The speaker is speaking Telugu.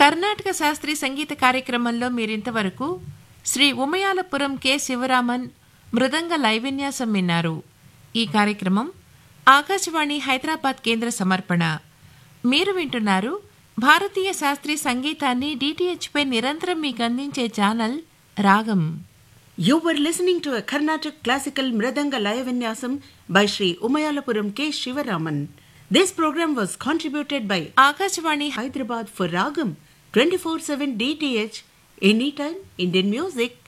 కర్ణాటక శాస్త్రీయ సంగీత కార్యక్రమంలో మీరింతవరకు శ్రీ ఉమయాలపురం కె శివరామన్ మృదంగ లైవిన్యాసం విన్నారు ఈ కార్యక్రమం ఆకాశవాణి హైదరాబాద్ కేంద్ర సమర్పణ మీరు వింటున్నారు భారతీయ శాస్త్రీయ సంగీతాన్ని DTH పై నిరంతరం మీకు అందించే ఛానల్ రాగం You were listening to a Carnatic classical Mridanga Laya Vinyasam by Sri Umayalapuram K. Shivaraman. This program was contributed by Akashvani Hyderabad for Ragam 24-7 DTH Anytime Indian Music.